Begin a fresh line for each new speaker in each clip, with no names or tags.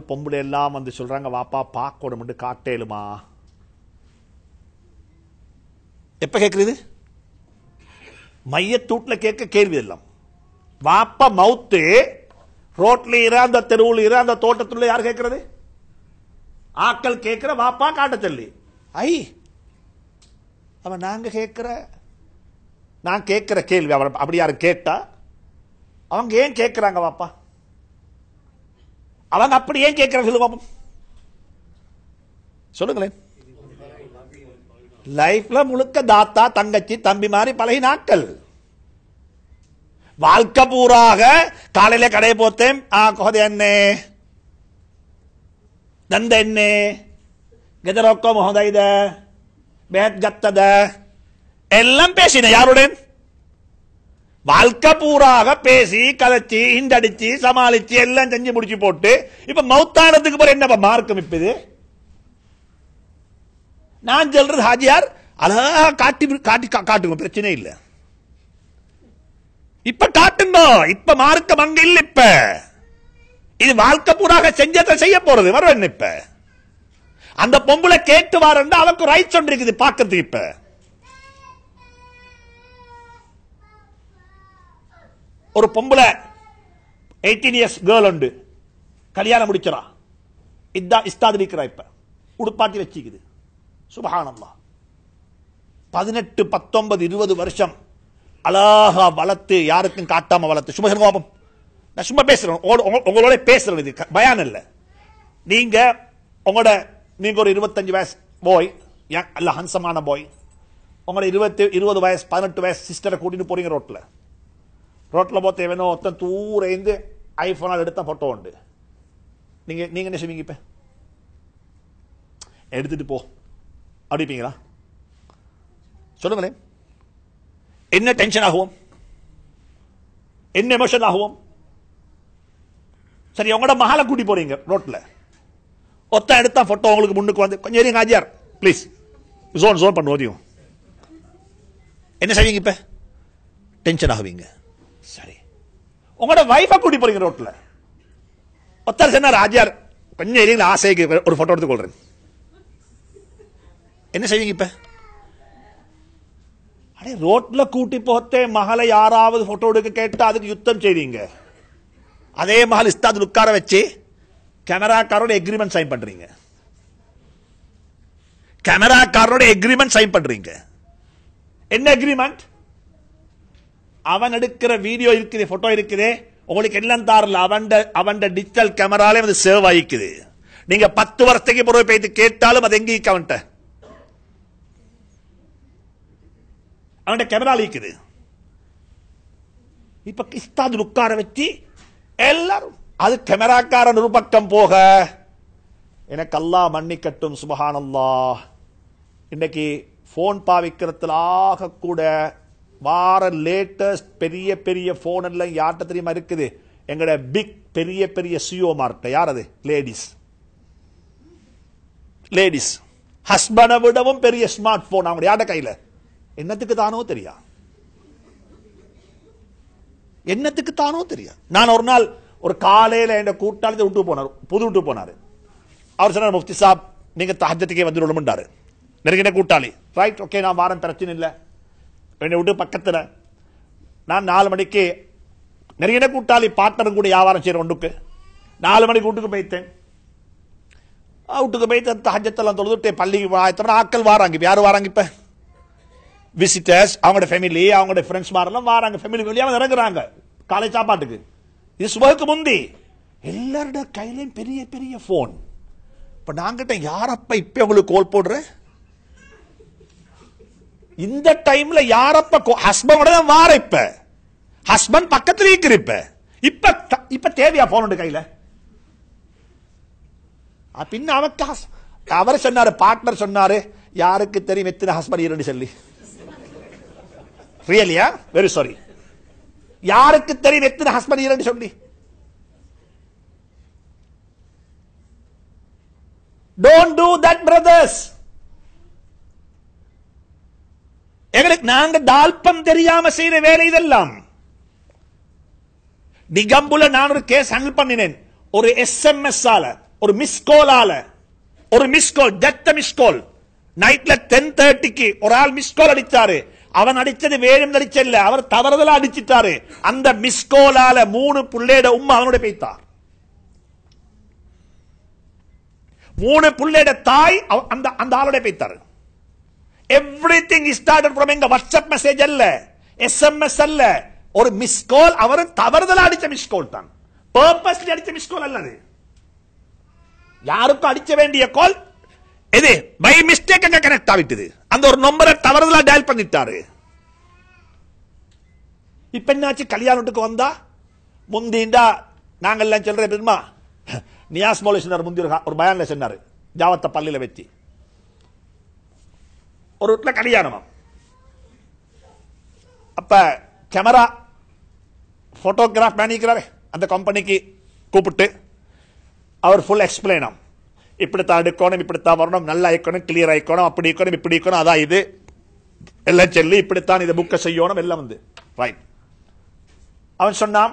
பொம்பளை எல்லாம் வந்து சொல்றாங்க வாப்பா பார்க்கணும் காட்டேலுமா எப்ப கேக்குறது மையத்தூட்ல கேட்க கேள்வி எல்லாம் வாப்பா மவுத்து ரோட்ல இரு அந்த தெருவில் இரு அந்த தோட்டத்துல யார் கேட்கறது ஆக்கள் கேட்கிற வாப்பா காட்ட சொல்லி ஐ அவன் நாங்க கேட்கிற நான் கேட்கிற கேள்வி அவன் அப்படி யாரும் கேட்டா அவங்க ஏன் கேட்கிறாங்க வாப்பா அவங்க அப்படி ஏன் கேட்கிறாங்க சொல்லு பாப்போம் சொல்லுங்களேன் லைஃப்ல முழுக்க தாத்தா தங்கச்சி தம்பி மாதிரி பழகி நாட்கள் வாழ்க்கை பூராக காலையில கடை போத்தேன் ஆ கொஹத ಎಣ್ಣೆ ದಂದ ಎಣ್ಣೆ ಗೆದರೊಕ್ಕ ಮೊಹದ ಇದೆ ಬೇತ್ ಗತ್ತದ எல்லாம் பேசின யாருடன் வாழ்க்கை பூராக பேசி கலைச்சி இந்தடிச்சு சமாளிச்சு எல்லாம் செஞ்சு முடிச்சு போட்டு இப்ப மௌத்தானத்துக்கு பிறகு என்னப்பா மார்க்கம் இப்ப இது நான் சொல்றது ஹாஜியார் அழகா காட்டி காட்டி கா- காட்டுங்க பிரச்சனை இல்ல இப்ப காட்டுங்க இப்ப மார்க்கம் அங்க இல்ல இப்ப இது வாழ்க்கை பூராக செஞ்சதை செய்ய போறது வரும் இப்ப அந்த பொம்பளை கேட்டு வாரண்டா அவருக்கு ரைட்ஸ் ஒன்று இருக்குது பாக்கிறதுக்கு இப்ப ஒரு பொம்பளை எயிட்டீன் இயர்ஸ் கேர்ள் உண்டு கல்யாணம் முடிக்கிறா இதான் இஸ்தாது இருக்கிறா இப்ப உடுப்பாட்டி வச்சுக்குது சுபஹானல்லா பதினெட்டு பத்தொன்பது இருபது வருஷம் அழகா வளர்த்து யாருக்கும் காட்டாம வளர்த்து சும்மா சொல்லுங்க பாப்போம். நான் சும்மா பேசுறேன் உங்களோட- உங்க- உங்களோட பேசுறேன் இது க- பயான் இல்ல நீங்க உங்களோட நீங்க ஒரு இருபத்தஞ்சு வயசு போய் அல்ல ஹன்சமான போய் உங்களோட இருபத்தி இருபது வயசு பதினெட்டு வயசு சிஸ்டரை கூட்டிட்டு போறீங்க ரோட்ல ரோட்ல போத்த எவனோ ஒருத்தன் தூரேந்து ஐபோனால் எடுத்த போட்டோ உண்டு நீங்க நீங்க என்ன செய்வீங்க இப்ப எடுத்துட்டு போ அடிப்பீங்களா சொல்லுங்களேன் என்ன டென்ஷன் ஆகுவோம் என்ன எமோஷன் ஆகுவோம் சரி உங்களோட மகளை கூட்டி போறீங்க ரோட்ல ஒத்த எடுத்தா போட்டோ உங்களுக்கு முன்னுக்கு வந்து கொஞ்சம் இருங்க ஆஜியார் ப்ளீஸ் ஜோன் ஜோன் பண்ணுவோதையும் என்ன செய்வீங்க இப்ப டென்ஷன் ஆகுவீங்க சரி உங்களோட வைஃபை கூட்டி போறீங்க ரோட்ல ஒத்தர் சொன்னார் ஆஜியார் கொஞ்சம் இருங்க ஆசைக்கு ஒரு போட்டோ எடுத்துக்கொள்றேன் என்ன செய்வீங்க இப்ப அடே ரோட்ல கூட்டி போத்தே மகளை யாராவது போட்டோ எடுக்க கேட்டா அதுக்கு யுத்தம் செய்றீங்க அதே மகள் இஸ்தாது உட்கார வச்சு கேமராக்காரோட எக்ரிமெண்ட் சைன் பண்றீங்க கேமராக்காரோட எக்ரிமெண்ட் சைன் பண்றீங்க என்ன எக்ரிமெண்ட் அவன் எடுக்கிற வீடியோ இருக்குது போட்டோ இருக்குது உங்களுக்கு எல்லாம் தாரல அவன் அவன் டிஜிட்டல் கேமராலே வந்து சேவ் ஆயிக்குது நீங்க பத்து வருஷத்துக்கு பிறகு போயிட்டு கேட்டாலும் அது எங்க இருக்கு அவன்கிட்ட அவன்கிட்ட கேமரா இருக்குது இப்ப கிஸ்தாது உட்கார வச்சு எல்லாரும் அது கேமராக்காரன் ஒரு பக்கம் போக எனக்கு அல்லாஹ் மன்னிக்கட்டும் சுபஹானல்லாஹ் இன்னைக்கு போன் பாவிக்கிறதுல ஆக கூட வார லேட்டஸ்ட் பெரிய பெரிய போன் எல்லாம் யார்கிட்ட தெரியுமா இருக்குது எங்கட பிக் பெரிய பெரிய சிஓ மார்ட்ட யார் அது லேடிஸ் லேடிஸ் ஹஸ்பண்டை விடவும் பெரிய ஸ்மார்ட் போன் அவங்க யார்ட கையில என்னத்துக்கு தானோ தெரியா என்னத்துக்கு தானோ தெரியா நான் ஒரு நாள் ஒரு காலையில என் கூட்டாளி விட்டு போனார் புது விட்டு போனாரு அவர் சொன்னார் முஃப்தி சாப் நீங்க தஹஜத்துக்கே வந்து விடமுண்டாரு நெருங்கின கூட்டாளி ரைட் ஓகே நான் வாரம் பிரச்சனை இல்லை என்னை விட்டு பக்கத்துல நான் நாலு மணிக்கு நெருங்கின கூட்டாளி பார்ட்னர் கூட வியாபாரம் செய்யற ஒன்றுக்கு நாலு மணிக்கு வீட்டுக்கு போய்த்தேன் ஆ, வீட்டுக்கு போயிட்டு தஹஜத்தெல்லாம் தொழுதுட்டு பள்ளிக்கு ஆயத்தன ஆட்கள் வாராங்க இப்ப யாரு வாராங்க இப்ப விசிட்டர்ஸ் அவங்களோட ஃபேமிலி அவங்களோட ஃப்ரெண்ட்ஸ் மாதிரிலாம் வராங்க ஃபேமிலி வெளியாக இறங்குறாங்க காலை சாப்பாட்டுக்கு இது சுபகுக்கு முந்தி எல்லாரோட கையிலையும் பெரிய பெரிய ஃபோன் இப்ப நாங்கிட்ட யாரப்ப இப்ப உங்களுக்கு கோல் போடுற இந்த டைம்ல யாரப்ப ஹஸ்பண்டோட தான் வார இப்ப ஹஸ்பண்ட் பக்கத்துல இருக்கிற இப்ப இப்ப த- இப்ப தேவையா போன் கையில அ, பின்ன அவக்கு ஹஸ்- அவர் சொன்னாரு பார்ட்னர் சொன்னாரு யாருக்கு தெரியும் எத்தனை ஹஸ்பண்ட் இரண்டு சொல்லி ரியலியா வெரி சாரி யாருக்கு தெரியும் எத்தனை ஹஸ்பண்ட் இரண்டு சொல்லி டோன்ட் டூ தட் பிரதர்ஸ் எங்களுக்கு நாங்க டால்பம் தெரியாம செய்யற வேலை இதெல்லாம் நிகம்புல நான் ஒரு கேஸ் ஹேண்டில் பண்ணினேன் ஒரு எஸ்எம்எஸ் ஆல ஒரு மிஸ் கோலால ஒரு மிஸ் கால் ஜெத்த மிஸ் கால் நைட்ல டென் தேர்ட்டிக்கு ஒரு ஆள் மிஸ் கால் அடிச்சாரு அவன் அடிச்சது வேணும் அடிச்சல்ல அவர் தவறுதலா அடிச்சிட்டாரு அந்த மிஸ் கோலால மூணு புள்ளையோட உம்மா அவனோட பேய்த்தார் மூணு புள்ளையோட தாய் அவ- அந்த அந்த ஆளோட பேய்த்தாரு எவ்ரி திங் ஸ்டார்டட் ஃப்ரம் எங்க வாட்ஸ்அப் மெசேஜ் அல்ல எஸ்எம்எஸ் அல்ல ஒரு மிஸ் கால் அவர் தவறுதலா அடிச்ச மிஸ் கால் தான் பர்பஸ்லி அடிச்ச மிஸ் கால் அல்ல அது யாருக்கும் அடிச்ச வேண்டிய கால் இது பை மிஸ்டேக் அங்க கனெக்ட் ஆகிட்டது அந்த ஒரு நம்பரை தவறுதலா டயல் பண்ணிட்டாரு இப்ப என்னாச்சு கல்யாணத்துக்கு வந்தா முந்திண்டா நாங்கெல்லாம் சொல்ற தெரியுமா நியாஸ் மௌலி சொன்னார் முந்தி ஒரு கா- ஒரு பயான்ல சொன்னாரு ஜாவத்த பள்ளியில வச்சு ஒரு வீட்டுல கல்யாணமா அப்ப கேமரா போட்டோகிராஃப் மேனிக்கிறாரு அந்த கம்பெனிக்கு கூப்பிட்டு அவர் ஃபுல் எக்ஸ்பிளைனும் இப்படித்தான் எடுக்கணும் இப்படித்தான் வரணும் நல்லா இருக்கணும் கிளியர் ஆயிக்கணும் அப்படி இருக்கணும் இப்படி இருக்கணும் அதான் இது எல்லாம் சொல்லி இப்படித்தான் இதை புக்கை செய்யணும் எல்லாம் வந்து ரைட் அவன் சொன்னான்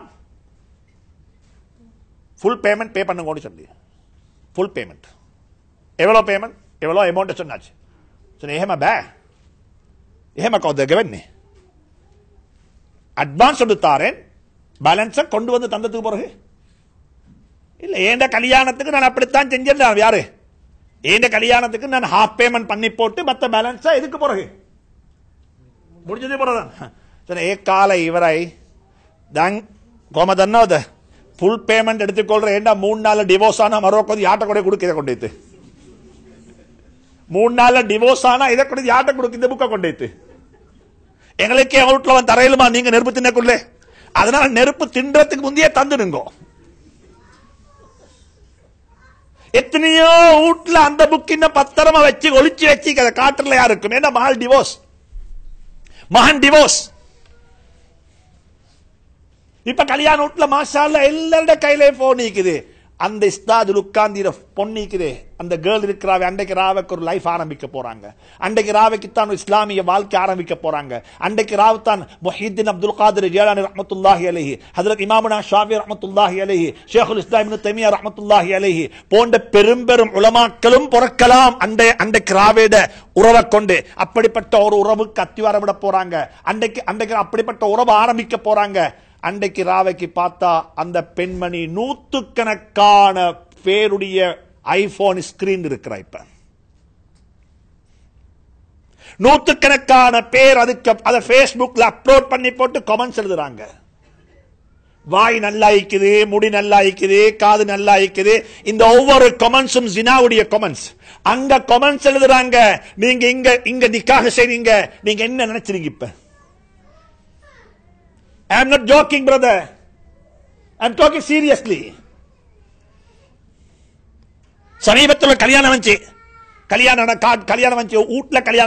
ஃபுல் பேமெண்ட் பே பண்ணுங்கன்னு சொல்லி ஃபுல் பேமெண்ட் எவ்வளோ பேமெண்ட் எவ்வளோ அமௌண்ட் சொன்னாச்சு சொன்ன එහෙම බෑ එහෙම කවුද ගෙවන්නේ அட்வான்ஸ் கொடுத்தாரேன் பேலன்ஸை கொண்டு வந்து தந்ததுக்கு பிறகு இல்ல ஏண்ட கல்யாணத்துக்கு நான் அப்படித்தான் செஞ்சேன் யாரு ஏண்ட கல்யாணத்துக்கு நான் ஹாஃப் பேமெண்ட் பண்ணி போட்டு மத்த பேலன்ஸா எதுக்கு பிறகு முடிஞ்சது பிறகுதான் சரி ஏ காலை இவரை தான் கோம தன்னோத ஃபுல் பேமெண்ட் எடுத்துக்கொள்ற ஏண்டா மூணு நாள் டிவோர்ஸ் ஆனா மறுபக்கம் யாட்ட கூட கொடுக்க இதை கொண்டு மூணு நாள்ல டிவோர்ஸ் ஆனா இதை கொண்டு யாட்ட கொடுக்க இந்த புக்கை கொண்டு எங்களுக்கே அவுட்ல வந்து தரையிலுமா நீங்க நெருப்பு தின்னக்குள்ளே அதனால நெருப்பு தின்றதுக்கு முந்தையே தந்துடுங்கோ எத்தனையோ வீட்டுல அந்த புக் இன்னும் பத்திரமா வச்சு ஒளிச்சு வச்சு அதை காட்டுல யாருக்கும் ஏன்னா மகள் டிவோர்ஸ் மகன் டிவோர்ஸ் இப்ப கல்யாண வீட்டுல மாஷால்ல எல்லாருடைய கையிலே போன் நிக்குது அந்த இஸ்தாதுல் உட்கார்ந்து பொன்னிக்குது அந்த கேர்ள் இருக்கிறாவே அன்றைக்கு ராவுக்கு ஒரு லைஃப் ஆரம்பிக்க போறாங்க அன்றைக்கு ராவைக்கு தான் ஒரு இஸ்லாமிய வாழ்க்கை ஆரம்பிக்க போறாங்க அன்றைக்கு ராவு தான் முஹிதீன் அப்துல் காதிர் ஜேலானி ரஹமத்துல்லாஹி அலைஹி ஹஜரத் இமாமுனா ஷாஃபி ரஹமத்துல்லாஹி அலைஹி ஷேகுல் இஸ்லாம் இப்னு தய்மியா ரஹமத்துல்லாஹி அலைஹி போன்ற பெரும் பெரும் உலமாக்களும் பிறக்கலாம் அண்டை அன்றைக்கு ராவேட உறவை கொண்டு அப்படிப்பட்ட ஒரு உறவுக்கு அத்திவாரம் விட போறாங்க அன்றைக்கு அன்றைக்கு அப்படிப்பட்ட உறவு ஆரம்பிக்க போறாங்க அன்றைக்கு ராவைக்கு பார்த்தா அந்த பெண்மணி நூத்துக்கணக்கான பேருடைய ஐபோன் ஸ்கிரீன் இருக்கிறா இப்ப நூத்துக்கணக்கான பேர் அதுக்கு அதை பேஸ்புக்ல அப்லோட் பண்ணி போட்டு கமெண்ட்ஸ் எழுதுறாங்க வாய் நல்லா இருக்குது முடி நல்லா இருக்குது காது நல்லா இருக்குது இந்த ஒவ்வொரு கமெண்ட்ஸும் ஜினாவுடைய கமெண்ட்ஸ் அங்க கமெண்ட்ஸ் எழுதுறாங்க நீங்க இங்க இங்க நிக்காக செய்றீங்க நீங்க என்ன நினைச்சிருங்க இப்ப I am not joking, brother. I am talking seriously. சமீபத்தில் கல்யாணம் வந்துச்சு கல்யாணம் கல்யாணம் வந்துச்சு வீட்டுல கல்யாணம்